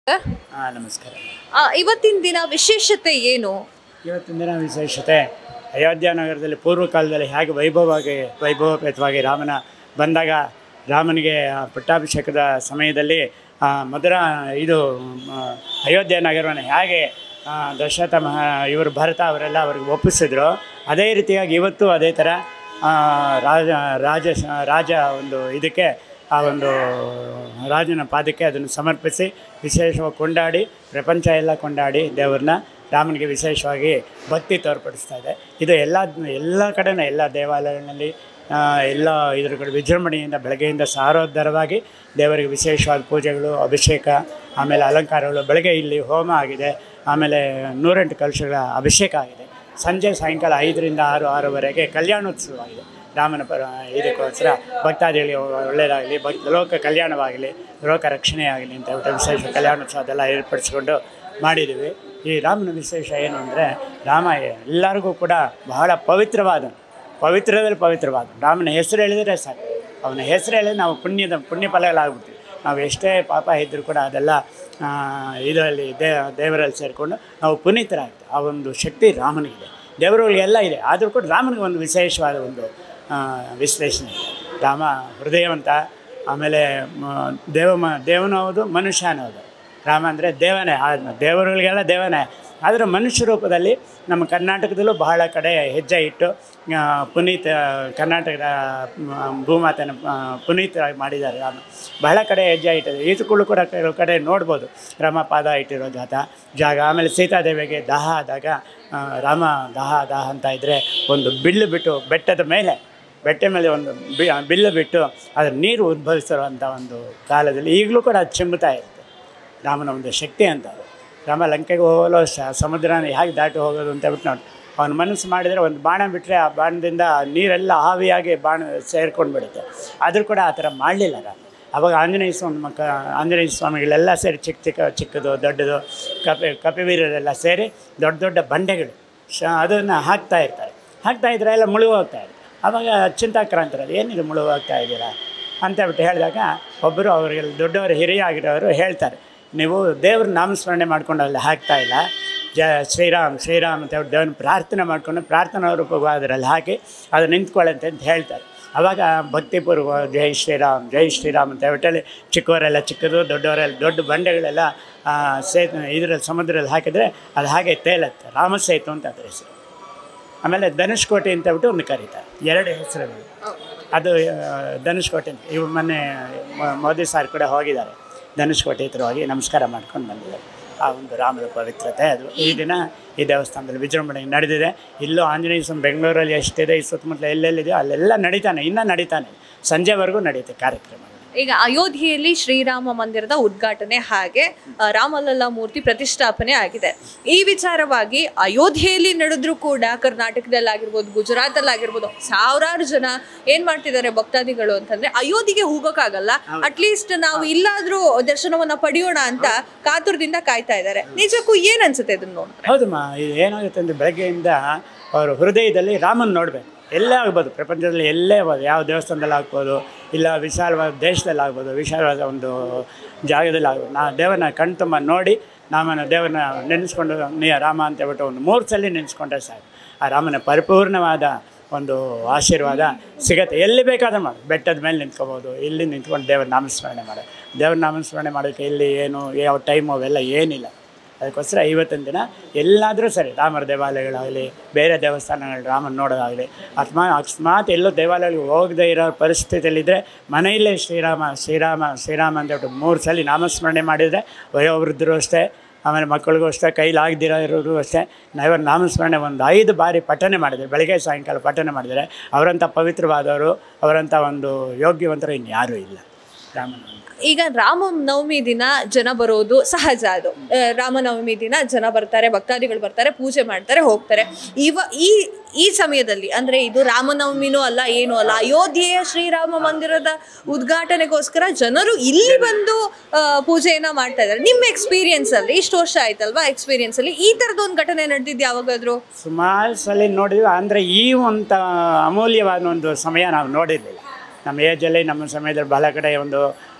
ಹಾಂ ನಮಸ್ಕಾರ ಆ, ಇವತ್ತಿನ ದಿನ ವಿಶೇಷತೆ ಏನು ಇವತ್ತಿನ ದಿನ ವಿಶೇಷತೆ ಅಯೋಧ್ಯ ನಗರದಲ್ಲಿ ಪೂರ್ವ ಕಾಲದಲ್ಲಿ ಹೇಗೆ ವೈಭವವಾಗಿ ವೈಭವಪೇತವಾಗಿ ರಾಮನ ಬಂದಾಗ ರಾಮನಿಗೆ ಆ ಪಟ್ಟಾಭಿಷೇಕದ ಸಮಯದಲ್ಲಿ ಆ, ಮಧುರ ಇದು ಆ, ಅಯೋಧ್ಯ ನಗರವನ್ನು ಹೇಗೆ ಆ, ದಶರಥ ಮಹಾ ಇವರು ಭರತ ಅವರೆಲ್ಲ ಅವ್ರಿಗೆ ಒಪ್ಪಿಸಿದ್ರು ಅದೇ ರೀತಿಯಾಗಿ ಇವತ್ತು ಅದೇ ಥರ ಆ, ರಾಜ ರಾಜ ರಾಜ ಒಂದು ಇದಕ್ಕೆ ಆ ಒಂದು ರಾಜನ ಪಾದಕ್ಕೆ ಅದನ್ನು ಸಮರ್ಪಿಸಿ ವಿಶೇಷವಾಗಿ ಕೊಂಡಾಡಿ ಪ್ರಪಂಚ ಎಲ್ಲ ಕೊಂಡಾಡಿ ದೇವ್ರನ್ನ ರಾಮನಿಗೆ ವಿಶೇಷವಾಗಿ ಭಕ್ತಿ ತೋರ್ಪಡಿಸ್ತಾ ಇದೆ ಇದು ಎಲ್ಲ ಎಲ್ಲ ಕಡೆನೂ ಎಲ್ಲ ದೇವಾಲಯಗಳಲ್ಲಿ ಆ, ಎಲ್ಲ ಇದ್ರ ಕಡೆ ವಿಜೃಂಭಣೆಯಿಂದ ಬೆಳಗ್ಗೆಯಿಂದ ಸಾರೋದ್ಧರವಾಗಿ ದೇವರಿಗೆ ವಿಶೇಷವಾದ ಪೂಜೆಗಳು ಅಭಿಷೇಕ ಆಮೇಲೆ ಅಲಂಕಾರಗಳು ಬೆಳಗ್ಗೆ ಇಲ್ಲಿ ಹೋಮ ಆಗಿದೆ ಆಮೇಲೆ ನೂರೆಂಟು ಕಲಶಗಳ ಅಭಿಷೇಕ ಆಗಿದೆ ಸಂಜೆ ಸಾಯಂಕಾಲ ಐದರಿಂದ ಆರು ಆರೂವರೆಗೆ ಕಲ್ಯಾಣೋತ್ಸವ ಆಗಿದೆ ರಾಮನ ಪರ ಇದಕ್ಕೋಸ್ಕರ ಭಕ್ತಾದಿಗಳಿಗೆ ಒಳ್ಳೆಯದಾಗಲಿ ಭಕ್ತ ಲೋಕ ಕಲ್ಯಾಣವಾಗಲಿ ಲೋಕ ರಕ್ಷಣೆ ಆಗಲಿ ಅಂತ ಹೇಳ್ಬಿಟ್ಟು ವಿಶೇಷ ಕಲ್ಯಾಣೋತ್ಸವ ಅದೆಲ್ಲ ಏರ್ಪಡಿಸ್ಕೊಂಡು ಮಾಡಿದ್ದೀವಿ ಈ ರಾಮನ ವಿಶೇಷ ಏನು ಅಂದರೆ ರಾಮ ಎಲ್ಲರಿಗೂ ಕೂಡ ಬಹಳ ಪವಿತ್ರವಾದ ಪವಿತ್ರದಲ್ಲಿ ಪವಿತ್ರವಾದ ರಾಮನ ಹೆಸರು ಹೇಳಿದರೆ ಸಾಕು ಅವನ ಹೆಸರು ಹೇಳಿದ್ರೆ ನಾವು ಪುಣ್ಯದ ಪುಣ್ಯ ಫಲಗಳಾಗ್ಬಿಡ್ತೀವಿ ನಾವು ಎಷ್ಟೇ ಪಾಪ ಇದ್ದರೂ ಕೂಡ ಅದೆಲ್ಲ ಆ, ಇದರಲ್ಲಿ ದೇ ದೇವರಲ್ಲಿ ಸೇರಿಕೊಂಡು ನಾವು ಪುನೀತರಾಗ್ತೀವಿ ಆ ಒಂದು ಶಕ್ತಿ ರಾಮನಿಗಿದೆ ದೇವರುಗಳಿಗೆಲ್ಲ ಇದೆ ಆದರೂ ಕೂಡ ರಾಮನಿಗೆ ಒಂದು ವಿಶೇಷವಾದ ಒಂದು ಆ, ವಿಶ್ಲೇಷಣೆ ಇದೆ ರಾಮ ಹೃದಯವಂತ ಆಮೇಲೆ ಮ- ದೇವ ಮ ದೇವನೂ ಹೌದು ಮನುಷ್ಯನೂ ಹೌದು ರಾಮ ಅಂದರೆ ದೇವನೇ ಆ ದೇವರುಗಳಿಗೆಲ್ಲ ದೇವನೇ ಆದರೆ ಮನುಷ್ಯ ರೂಪದಲ್ಲಿ ನಮ್ಮ ಕರ್ನಾಟಕದಲ್ಲೂ ಬಹಳ ಕಡೆ ಹೆಜ್ಜೆ ಇಟ್ಟು ಆ, ಪುನೀತ್ ಕರ್ನಾಟಕದ ಮ, ಭೂಮಾತೆನ ಆ, ಪುನೀತರಾಗಿ ಮಾಡಿದ್ದಾರೆ ರಾಮ ಬಹಳ ಕಡೆ ಹೆಜ್ಜೆ ಇಟ್ಟಿದೆ ಈತುಗಳು ಕೂಡ ಕೆಲವು ಕಡೆ ನೋಡ್ಬೋದು ರಾಮ ಪಾದ ಇಟ್ಟಿರೋ ಜಾತ ಜಾಗ ಆಮೇಲೆ ಸೀತಾದೇವಿಗೆ ದಾಹ ಆದಾಗ ಆ, ರಾಮ ದಾಹ ದಾಹ ಅಂತ ಇದ್ದರೆ ಒಂದು ಬಿಲ್ಲು ಬಿಟ್ಟು ಬೆಟ್ಟದ ಮೇಲೆ ಬೆಟ್ಟ ಮೇಲೆ ಒಂದು ಬಿ ಬಿಲ್ಲು ಬಿಟ್ಟು ಅದ್ರ ನೀರು ಉದ್ಭವಿಸಿರುವಂಥ ಒಂದು ಕಾಲದಲ್ಲಿ ಈಗಲೂ ಕೂಡ ಅದು ಚಿಮ್ಮುತ್ತಾ ಇರುತ್ತೆ ರಾಮನ ಒಂದು ಶಕ್ತಿ ಅಂತ ಅದು ರಾಮ ಲಂಕೆಗೆ ಹೋಗಲು ಸ ಸಮುದ್ರನ ಹೇಗೆ ದಾಟಿ ಹೋಗೋದು ಅಂತ ಹೇಳ್ಬಿಟ್ಟು ನೋಡಿ ಅವನ ಮನಸ್ಸು ಮಾಡಿದರೆ ಒಂದು ಬಾಣ ಬಿಟ್ಟರೆ ಆ ಬಾಣದಿಂದ ನೀರೆಲ್ಲ ಆವಿಯಾಗಿ ಬಾಣ ಸೇರ್ಕೊಂಡು ಬಿಡುತ್ತೆ ಆದರೂ ಕೂಡ ಆ ಥರ ಮಾಡಲಿಲ್ಲ ರಾಮ ಅವಾಗ ಆಂಜನೇಯ ಸ್ವಾಮಿ ಮಕ್ಕ ಆಂಜನೇಯ ಸ್ವಾಮಿಗಳೆಲ್ಲ ಸೇರಿ ಚಿಕ್ಕ ಚಿಕ್ಕ ಚಿಕ್ಕದು ದೊಡ್ಡದು ಕಪಿ ಕಪಿವೀರರೆಲ್ಲ ಸೇರಿ ದೊಡ್ಡ ದೊಡ್ಡ ಬಂಡೆಗಳು ಶ ಅದನ್ನು ಹಾಕ್ತಾ ಇರ್ತಾರೆ ಹಾಕ್ತಾ ಇದ್ರೆ ಎಲ್ಲ ಮುಳುಗು ಹೋಗ್ತಾ ಇದೆ ಆವಾಗ ಚಿಂತಾಕ್ರಾಂತರಲ್ಲಿ ಏನಿದು ಮುಳುಗು ಹೋಗ್ತಾ ಇದ್ದೀರಾ ಅಂತ ಬಿಟ್ಟು ಹೇಳಿದಾಗ ಒಬ್ಬರು ಅವರಿಗೆ ದೊಡ್ಡವರು ಹಿರಿಯ ಆಗಿರೋರು ಹೇಳ್ತಾರೆ ನೀವು ದೇವ್ರ ನಾಮಸ್ಮರಣೆ ಮಾಡ್ಕೊಂಡು ಅಲ್ಲಿ ಹಾಕ್ತಾ ಇಲ್ಲ ಜ ಶ್ರೀರಾಮ್ ಶ್ರೀರಾಮ್ ಅಂತ ಹೇಳ್ಬಿಟ್ಟು ದೇವ್ರನ್ನ ಪ್ರಾರ್ಥನೆ ಮಾಡಿಕೊಂಡು ಪ್ರಾರ್ಥನಾ ರೂಪವಾಗಿ ಅದರಲ್ಲಿ ಹಾಕಿ ಅದು ನಿಂತ್ಕೊಳ್ಳುತ್ತೆ ಅಂತ ಹೇಳ್ತಾರೆ ಆವಾಗ ಭಕ್ತಿಪೂರ್ವ ಜೈ ಶ್ರೀರಾಮ್ ಜೈ ಶ್ರೀರಾಮ್ ಅಂತ ಹೇಳ್ಬಿಟ್ಟಲ್ಲಿ ಚಿಕ್ಕವರೆಲ್ಲ ಚಿಕ್ಕದು ದೊಡ್ಡವರೆಲ್ಲ ದೊಡ್ಡ ಬಂಡೆಗಳೆಲ್ಲ ಆ, ಸೇ ಇದರಲ್ಲಿ ಸಮುದ್ರದಲ್ಲಿ ಹಾಕಿದರೆ ಅದು ಹಾಗೆ ತೇಲತ್ತೆ ರಾಮಸೇತು ಅಂತ ಅದ್ರ ಹೆಸರು ಆಮೇಲೆ ಧನುಷ್ಕೋಟೆ ಅಂತ ಹೇಳ್ಬಿಟ್ಟು ಒಂದು ಕರೀತಾರೆ ಎರಡು ಹೆಸರುಗಳು ಅದು ಆ, ಧನುಷ್ಕೋಟೆ ಅಂತ ಇವು ಮೊನ್ನೆ ಮ- ಮೋದಿ ಸಾರ್ ಕೂಡ ಹೋಗಿದ್ದಾರೆ ಧನುಷ್ಕೋಟೆ ಹತ್ರ ಹೋಗಿ ನಮಸ್ಕಾರ ಮಾಡ್ಕೊಂಡು ಬಂದಿದ್ದಾರೆ ಆ ಒಂದು ರಾಮದ ಪವಿತ್ರತೆ ಅದು ಈ ದಿನ ಈ ದೇವಸ್ಥಾನದಲ್ಲಿ ವಿಜೃಂಭಣೆ ನಡೆದಿದೆ ಇಲ್ಲೂ ಆಂಜನೇಯ ಸ್ವಾಮಿ ಬೆಂಗಳೂರಲ್ಲಿ ಎಷ್ಟಿದೆ ಈ ಸುತ್ತಮುತ್ತಲ ಎಲ್ಲೆಲ್ಲಿದೆಯೋ ಅಲ್ಲೆಲ್ಲ ನಡೀತಾನೆ ಇನ್ನೂ ನಡೀತಾನೆ ಸಂಜೆವರೆಗೂ ನಡೆಯುತ್ತೆ ಕಾರ್ಯಕ್ರಮ ಈಗ ಅಯೋಧ್ಯೆಯಲ್ಲಿ ಶ್ರೀರಾಮ ಮಂದಿರದ ಉದ್ಘಾಟನೆ ಹಾಗೆ ಆ, ರಾಮಲಲ್ಲಾ ಮೂರ್ತಿ ಪ್ರತಿಷ್ಠಾಪನೆ ಆಗಿದೆ ಈ ವಿಚಾರವಾಗಿ ಅಯೋಧ್ಯೆಯಲ್ಲಿ ನಡೆದ್ರು ಕೂಡ ಕರ್ನಾಟಕದಲ್ಲಾಗಿರ್ಬೋದು ಗುಜರಾತಲ್ಲಾಗಿರ್ಬೋದು ಸಾವಿರಾರು ಜನ ಏನ್ ಮಾಡ್ತಿದ್ದಾರೆ ಭಕ್ತಾದಿಗಳು ಅಂತಂದ್ರೆ ಅಯೋಧ್ಯೆಗೆ ಹೋಗೋಕ್ಕಾಗಲ್ಲ ಅಟ್ಲೀಸ್ಟ್ ನಾವು ಇಲ್ಲಾದ್ರೂ ದರ್ಶನವನ್ನ ಪಡೆಯೋಣ ಅಂತ ಕಾತುರದಿಂದ ಕಾಯ್ತಾ ಇದ್ದಾರೆ ನಿಜಕ್ಕೂ ಏನ್ ಅನ್ಸುತ್ತೆ ಇದನ್ನ ನೋಡಿದ್ರೆ ಹೌದಮ್ಮ ಇದು ಏನಾಗುತ್ತೆ ಅಂದರೆ ಬೆಳಗ್ಗೆಯಿಂದ ಅವರು ಹೃದಯದಲ್ಲಿ ರಾಮನ್ ನೋಡಬೇಕು ಎಲ್ಲೇ ಆಗ್ಬೋದು ಪ್ರಪಂಚದಲ್ಲಿ ಎಲ್ಲೇ ಆಗ್ಬೋದು ಯಾವ ದೇವಸ್ಥಾನದಲ್ಲಿ ಆಗ್ಬೋದು ಇಲ್ಲ ವಿಶಾಲವಾದ ದೇಶದಲ್ಲಿ ಆಗ್ಬೋದು ವಿಶಾಲವಾದ ಒಂದು ಜಾಗದಲ್ಲಿ ಆಗ್ಬೋದು ನಾ ದೇವರನ್ನ ಕಣ್ ತುಂಬ ನೋಡಿ ನಾಮನ ದೇವರನ್ನ ನೆನೆಸ್ಕೊಂಡು ನೀ ರಾಮ ಅಂತ ಹೇಳ್ಬಿಟ್ಟು ಒಂದು ಮೂರು ಸಲ ನೆನೆಸ್ಕೊಂಡ್ರೆ ಸಾಕು ಆ ರಾಮನ ಪರಿಪೂರ್ಣವಾದ ಒಂದು ಆಶೀರ್ವಾದ ಸಿಗತ್ತೆ ಎಲ್ಲಿ ಬೇಕಾದ್ರೆ ಮಾಡಿ ಬೆಟ್ಟದ ಮೇಲೆ ನಿಂತ್ಕೋಬೋದು ಇಲ್ಲಿ ನಿಂತ್ಕೊಂಡು ದೇವ್ರ ನಾಮಸ್ಮರಣೆ ಮಾಡೋದು ದೇವ್ರ ನಾಮಸ್ಮರಣೆ ಮಾಡೋಕ್ಕೆ ಇಲ್ಲಿ ಏನು ಯಾವ ಟೈಮು ಅವೆಲ್ಲ ಏನಿಲ್ಲ ಅದಕ್ಕೋಸ್ಕರ ಇವತ್ತಿನ ದಿನ ಎಲ್ಲಾದರೂ ಸರಿ ರಾಮರ ದೇವಾಲಯಗಳಾಗಲಿ ಬೇರೆ ದೇವಸ್ಥಾನಗಳು ರಾಮನ ನೋಡೋದಾಗಲಿ ಅಥವಾ ಅಕಸ್ಮಾತ್ ಎಲ್ಲೋ ದೇವಾಲಯಗಳಿಗೆ ಹೋಗದೇ ಇರೋ ಪರಿಸ್ಥಿತಿಯಲ್ಲಿದ್ದರೆ ಮನೆಯಲ್ಲೇ ಶ್ರೀರಾಮ ಶ್ರೀರಾಮ ಶ್ರೀರಾಮ ಅಂತ ಹೇಳ್ಬಿಟ್ಟು ಮೂರು ಸಲ ನಾಮಸ್ಮರಣೆ ಮಾಡಿದರೆ ವಯೋವೃದ್ಧರು ಅಷ್ಟೇ ಆಮೇಲೆ ಮಕ್ಕಳಿಗೂ ಅಷ್ಟೇ ಕೈಲಾಗದಿರೋ ಇರೋರು ಅಷ್ಟೇ ನಾವ ನಾಮಸ್ಮರಣೆ ಒಂದು ಐದು ಬಾರಿ ಪಠನೆ ಮಾಡಿದರೆ ಬೆಳಗ್ಗೆ ಸಾಯಂಕಾಲ ಪಠನೆ ಮಾಡಿದರೆ ಅವರಂಥ ಪವಿತ್ರವಾದವರು ಅವರಂಥ ಒಂದು ಯೋಗ್ಯವಂತರು ಇನ್ಯಾರೂ ಇಲ್ಲ ರಾಮನ ಈಗ ರಾಮನವಮಿ ದಿನ ಜನ ಬರೋದು ಸಹಜ ಅದು ಆ, ರಾಮನವಮಿ ದಿನ ಜನ ಬರ್ತಾರೆ ಭಕ್ತಾದಿಗಳು ಬರ್ತಾರೆ ಪೂಜೆ ಮಾಡ್ತಾರೆ ಹೋಗ್ತಾರೆ ಇವ ಈ ಈ ಸಮಯದಲ್ಲಿ ಅಂದ್ರೆ ಇದು ರಾಮನವಮಿನೂ ಅಲ್ಲ ಏನೂ ಅಲ್ಲ ಅಯೋಧ್ಯೆಯ ಶ್ರೀರಾಮ ಮಂದಿರದ ಉದ್ಘಾಟನೆಗೋಸ್ಕರ ಜನರು ಇಲ್ಲಿ ಬಂದು ಆ, ಪೂಜೆಯನ್ನ ಮಾಡ್ತಾ ಇದ್ದಾರೆ ನಿಮ್ಮ ಎಕ್ಸ್ಪೀರಿಯನ್ಸ್ ಅಲ್ಲಿ ಇಷ್ಟು ವರ್ಷ ಆಯ್ತಲ್ವಾ ಎಕ್ಸ್ಪೀರಿಯನ್ಸ್ ಅಲ್ಲಿ ಈ ತರದೊಂದು ಘಟನೆ ನಡೆದಿದ್ದು ಯಾವಾಗಾದ್ರೂ ಸುಮಾರು ಸಲ ನೋಡಿದ್ವಿ ಅಂದರೆ ಈ ಒಂದು ಅಮೂಲ್ಯವಾದ ಒಂದು ಸಮಯ ನಾವು ನೋಡಿರಲಿಲ್ಲ ನಮ್ಮ ಏಜಲ್ಲಿ ನಮ್ಮ ಸಮಯದಲ್ಲಿ ಬಹಳ ಕಡೆ ಒಂದು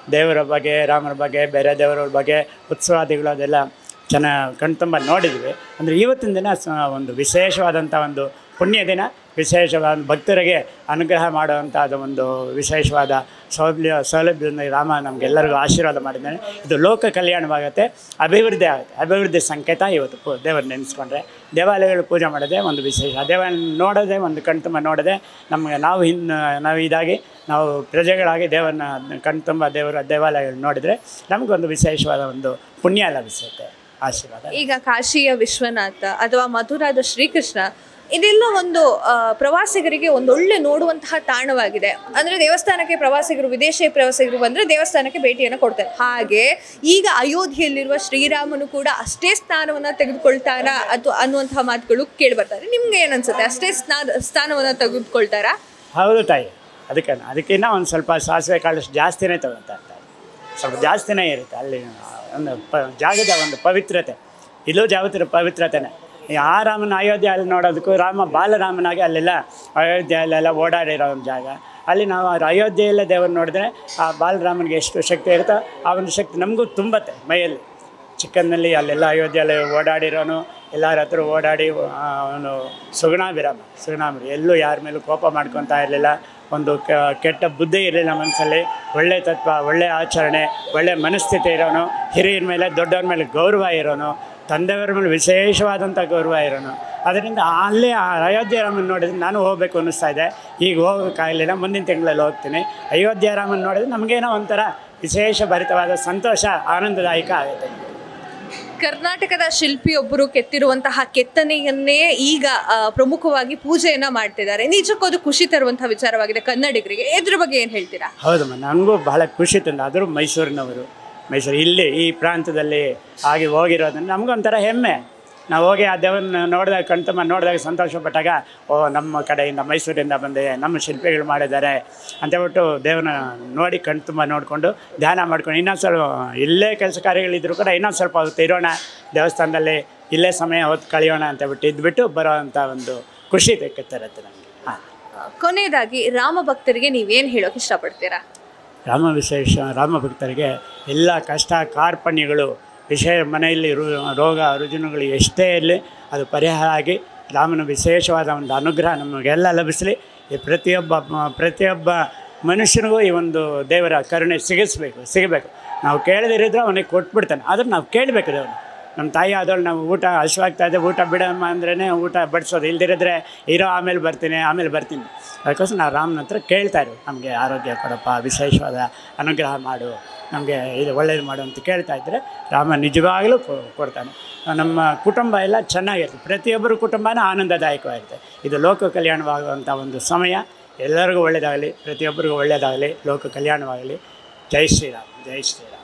ದೇವರ ಬಗ್ಗೆ ರಾಮರ ಬಗ್ಗೆ ಬೇರೆ ದೇವರ ಬಗ್ಗೆ ಉತ್ಸವಾದಿಗಳು ಅದೆಲ್ಲ ಚೆನ್ನಾಗಿ ಕಣ್ತುಂಬ ನೋಡಿದ್ವಿ ಅಂದರೆ ಇವತ್ತಿನ ದಿನ ಸ ಒಂದು ವಿಶೇಷವಾದಂಥ ಒಂದು ಪುಣ್ಯ ದಿನ ವಿಶೇಷವಾದ ಭಕ್ತರಿಗೆ ಅನುಗ್ರಹ ಮಾಡುವಂಥದ್ದು ಒಂದು ವಿಶೇಷವಾದ ಸೌಲಭ್ಯ ಸೌಲಭ್ಯದಿಂದ ರಾಮ ನಮಗೆಲ್ಲರಿಗೂ ಆಶೀರ್ವಾದ ಮಾಡಿದ್ದಾನೆ ಇದು ಲೋಕ ಕಲ್ಯಾಣವಾಗುತ್ತೆ ಅಭಿವೃದ್ಧಿ ಆಗುತ್ತೆ ಅಭಿವೃದ್ಧಿ ಸಂಕೇತ ಇವತ್ತು ಪೂ ದೇವರು ನೆನೆಸ್ಕೊಂಡ್ರೆ ದೇವಾಲಯಗಳು ಪೂಜೆ ಮಾಡೋದೇ ಒಂದು ವಿಶೇಷ ದೇವಾಲಯ ನೋಡೋದೇ ಒಂದು ಕಣ್ತುಂಬ ನೋಡೋದೇ ನಮಗೆ ನಾವು ಇನ್ನು ನಾವು ಇದಾಗಿ ನಾವು ಪ್ರಜೆಗಳಾಗಿ ದೇವರನ್ನ ಕಣ್ತುಂಬ ದೇವರ ದೇವಾಲಯಗಳು ನೋಡಿದರೆ ನಮಗೊಂದು ವಿಶೇಷವಾದ ಒಂದು ಪುಣ್ಯ ಲಭಿಸುತ್ತೆ ಆಶೀರ್ವಾದ ಈಗ ಕಾಶಿಯ ವಿಶ್ವನಾಥ ಅಥವಾ ಮಥುರಾದ ಶ್ರೀಕೃಷ್ಣ ಇದೆಲ್ಲ ಒಂದು ಆ, ಪ್ರವಾಸಿಗರಿಗೆ ಒಂದೊಳ್ಳೆ ನೋಡುವಂತಹ ತಾಣವಾಗಿದೆ ಅಂದ್ರೆ ದೇವಸ್ಥಾನಕ್ಕೆ ಪ್ರವಾಸಿಗರು ವಿದೇಶಿ ಪ್ರವಾಸಿಗರು ಬಂದ್ರೆ ದೇವಸ್ಥಾನಕ್ಕೆ ಭೇಟಿಯನ್ನು ಕೊಡ್ತಾರೆ ಹಾಗೆ ಈಗ ಅಯೋಧ್ಯೆಯಲ್ಲಿರುವ ಶ್ರೀರಾಮನು ಕೂಡ ಅಷ್ಟೇ ಸ್ಥಾನವನ್ನ ತೆಗೆದುಕೊಳ್ತಾರಾ ಅಥವಾ ಅನ್ನುವಂತಹ ಮಾತುಗಳು ಕೇಳಿ ಬರ್ತಾರೆ ನಿಮ್ಗೆ ಏನನ್ಸುತ್ತೆ ಅಷ್ಟೇ ಸ್ಥಾನ ಸ್ಥಾನವನ್ನ ತೆಗೆದುಕೊಳ್ತಾರಾ ಹೌದು ತಾಯಿ ಅದಕ್ಕೆ ಅದಕ್ಕಿಂತ ಒಂದು ಸ್ವಲ್ಪ ಸಾಸಿವೆ ಕಾಳಷ್ಟು ಜಾಸ್ತಿನೇ ತಗೊಳ್ತಾ ಇರ್ತಾರೆ ಸ್ವಲ್ಪ ಜಾಸ್ತಿನೇ ಇರುತ್ತೆ ಅಲ್ಲಿ ಒಂದು ಪ ಜಾಗದ ಒಂದು ಪವಿತ್ರತೆ ಇಲ್ಲೂ ಜಾಗತಿರ ಪವಿತ್ರತೆನೇ ಈ ಆ ರಾಮನ ಅಯೋಧ್ಯೆ ಅಲ್ಲಿ ನೋಡೋದಕ್ಕೂ ರಾಮ ಬಾಲರಾಮನಾಗಿ ಅಲ್ಲೆಲ್ಲ ಅಯೋಧ್ಯೆಯಲ್ಲೆಲ್ಲ ಓಡಾಡಿರೋ ಒಂದು ಜಾಗ ಅಲ್ಲಿ ನಾವು ಆ ಅಯೋಧ್ಯೆಯಲ್ಲೇ ದೇವರು ನೋಡಿದ್ರೆ ಆ ಬಾಲರಾಮನಿಗೆ ಎಷ್ಟು ಶಕ್ತಿ ಇರುತ್ತೋ ಆ ಒಂದು ಶಕ್ತಿ ನಮಗೂ ತುಂಬತ್ತೆ ಮೈಯಲ್ಲಿ ಚಿಕ್ಕಂದಲ್ಲಿ ಅಲ್ಲೆಲ್ಲ ಅಯೋಧ್ಯೆಯಲ್ಲಿ ಓಡಾಡಿರೋನು ಎಲ್ಲರ ಹತ್ರ ಓಡಾಡಿ ಆ, ಅವನು ಸುಗುಣಾಭಿರಾಮ ಸುಗುಣಾಭಿರ ಎಲ್ಲೂ ಯಾರ ಮೇಲೂ ಕೋಪ ಮಾಡ್ಕೊತಾ ಇರಲಿಲ್ಲ ಒಂದು ಕ ಕೆಟ್ಟ ಬುದ್ಧಿ ಇರಲಿಲ್ಲ ಮನಸ್ಸಲ್ಲಿ ಒಳ್ಳೆ ತತ್ವ ಒಳ್ಳೆ ಆಚರಣೆ ಒಳ್ಳೆ ಮನಸ್ಥಿತಿ ಇರೋನು ಹಿರಿಯರ ಮೇಲೆ ದೊಡ್ಡವ್ರ ಮೇಲೆ ಗೌರವ ಇರೋನು ತಂದೆಯವರ ಮೇಲೆ ವಿಶೇಷವಾದಂಥ ಗೌರವ ಇರೋನು ಅದರಿಂದ ಅಲ್ಲೇ ಆ ಅಯೋಧ್ಯೆ ರಾಮನ ನೋಡಿದ್ರೆ ನಾನು ಹೋಗಬೇಕು ಅನ್ನಿಸ್ತಾ ಇದೆ ಈಗ ಹೋಗೋಕ್ಕಾಗಲಿಲ್ಲ ಮುಂದಿನ ತಿಂಗಳಲ್ಲಿ ಹೋಗ್ತೀನಿ ಅಯೋಧ್ಯೆ ರಾಮನ ನೋಡಿದ್ರೆ ನಮಗೇನೋ ಒಂಥರ ವಿಶೇಷ ಭರಿತವಾದ ಸಂತೋಷ ಆನಂದದಾಯಕ ಆಗುತ್ತೆ ಕರ್ನಾಟಕದ ಶಿಲ್ಪಿಯೊಬ್ಬರು ಕೆತ್ತಿರುವಂತಹ ಕೆತ್ತನೆಯನ್ನೇ ಈಗ ಆ, ಪ್ರಮುಖವಾಗಿ ಪೂಜೆಯನ್ನ ಮಾಡ್ತಿದ್ದಾರೆ ನಿಜಕ್ಕೂ ಅದು ಖುಷಿ ತರುವಂತಹ ವಿಚಾರವಾಗಿದೆ ಕನ್ನಡಿಗರಿಗೆ ಇದ್ರ ಬಗ್ಗೆ ಏನ್ ಹೇಳ್ತೀರಾ ಹೌದಮ್ಮ ನನಗೂ ಬಹಳ ಖುಷಿ ತಂದು ಆದರೂ ಮೈಸೂರಿನವರು ಮೈಸೂರು ಇಲ್ಲಿ ಈ ಪ್ರಾಂತದಲ್ಲಿ ಆಗಿ ಹೋಗಿರೋದನ್ನು ನಮಗೊಂಥರ ಹೆಮ್ಮೆ ನಾವು ಹೋಗಿ ಆ ದೇವರನ್ನ ನೋಡಿದಾಗ ಕಣ್ತುಂಬ ನೋಡಿದಾಗ ಸಂತೋಷಪಟ್ಟಾಗ ಓ ನಮ್ಮ ಕಡೆಯಿಂದ ಮೈಸೂರಿಂದ ಬಂದೆ ನಮ್ಮ ಶಿಲ್ಪಿಗಳು ಮಾಡಿದ್ದಾರೆ ಅಂತೇಳ್ಬಿಟ್ಟು ದೇವರನ್ನ ನೋಡಿ ಕಣ್ತುಂಬ ನೋಡಿಕೊಂಡು ಧ್ಯಾನ ಮಾಡ್ಕೊಂಡು ಇನ್ನೊಂದು ಸ್ವಲ್ಪ ಇಲ್ಲೇ ಕೆಲಸ ಕಾರ್ಯಗಳಿದ್ರು ಕೂಡ ಇನ್ನೊಂದು ಸ್ವಲ್ಪ ಹೊತ್ತು ಇರೋಣ ದೇವಸ್ಥಾನದಲ್ಲಿ ಇಲ್ಲೇ ಸಮಯ ಹೊತ್ತು ಕಳೆಯೋಣ ಅಂತೇಳ್ಬಿಟ್ಟು ಇದ್ಬಿಟ್ಟು ಬರೋವಂಥ ಒಂದು ಖುಷಿ ತೆಕ್ಕತ್ತಿರುತ್ತೆ ನಮಗೆ ಹಾಂ ಕೊನೆಯದಾಗಿ ರಾಮ ಭಕ್ತರಿಗೆ ನೀವೇನ್ ಹೇಳೋಕೆ ಇಷ್ಟಪಡ್ತೀರಾ ರಾಮ ವಿಶೇಷ ರಾಮ ಭಕ್ತರಿಗೆ ಎಲ್ಲ ಕಷ್ಟ ಕಾರ್ಪಣ್ಯಗಳು ವಿಷಯ ಮನೆಯಲ್ಲಿ ರು ರೋಗ ರುಜಿನಗಳು ಎಷ್ಟೇ ಇರಲಿ ಅದು ಪರಿಹಾರ ಆಗಿ ರಾಮನ ವಿಶೇಷವಾದ ಒಂದು ಅನುಗ್ರಹ ನಮಗೆಲ್ಲ ಲಭಿಸಲಿ ಈ ಪ್ರತಿಯೊಬ್ಬ ಮ- ಪ್ರತಿಯೊಬ್ಬ ಮನುಷ್ಯನಿಗೂ ಈ ಒಂದು ದೇವರ ಕರುಣೆ ಸಿಗಿಸ್ಬೇಕು ಸಿಗಬೇಕು ನಾವು ಕೇಳದಿರಿದ್ರೆ ಅವನಿಗೆ ಕೊಟ್ಬಿಡ್ತಾನೆ ಆದ್ರೆ ನಾವು ಕೇಳಬೇಕು ದೇವರು ನಮ್ಮ ತಾಯಿ ಆದವಳು ನಾವು ಊಟ ಹಸಿವಾಗ್ತಾ ಇದೆ ಊಟ ಬಿಡಮ್ಮ ಅಂದ್ರೇ ಊಟ ಬಡಿಸೋದು ಇಲ್ದಿರಿದ್ರೆ ಇರೋ ಆಮೇಲೆ ಬರ್ತೀನಿ ಆಮೇಲೆ ಬರ್ತೀನಿ ಅದಕ್ಕೋಸ್ಕರ ನಾವು ರಾಮನ ಹತ್ರ ಕೇಳ್ತಾ ಇರು ನಮಗೆ ಆರೋಗ್ಯ ಕೊಡಪ್ಪ ವಿಶೇಷವಾದ ಅನುಗ್ರಹ ಮಾಡು ನಮಗೆ ಇದು ಒಳ್ಳೇದು ಮಾಡು ಅಂತ ಕೇಳ್ತಾ ಇದ್ದರೆ ರಾಮ ನಿಜವಾಗಲೂ ಕೊ- ಕೊಡ್ತಾನೆ ನಮ್ಮ ಕುಟುಂಬ ಎಲ್ಲ ಚೆನ್ನಾಗಿರುತ್ತೆ ಪ್ರತಿಯೊಬ್ಬರ ಕುಟುಂಬನೂ ಆನಂದದಾಯಕವಾಗಿರುತ್ತೆ ಇದು ಲೋಕ ಕಲ್ಯಾಣವಾಗುವಂಥ ಒಂದು ಸಮಯ ಎಲ್ಲರಿಗೂ ಒಳ್ಳೆಯದಾಗಲಿ ಪ್ರತಿಯೊಬ್ಬರಿಗೂ ಒಳ್ಳೆಯದಾಗಲಿ ಲೋಕ ಕಲ್ಯಾಣವಾಗಲಿ ಜೈ ಶ್ರೀರಾಮ್ ಜೈ ಶ್ರೀರಾಮ್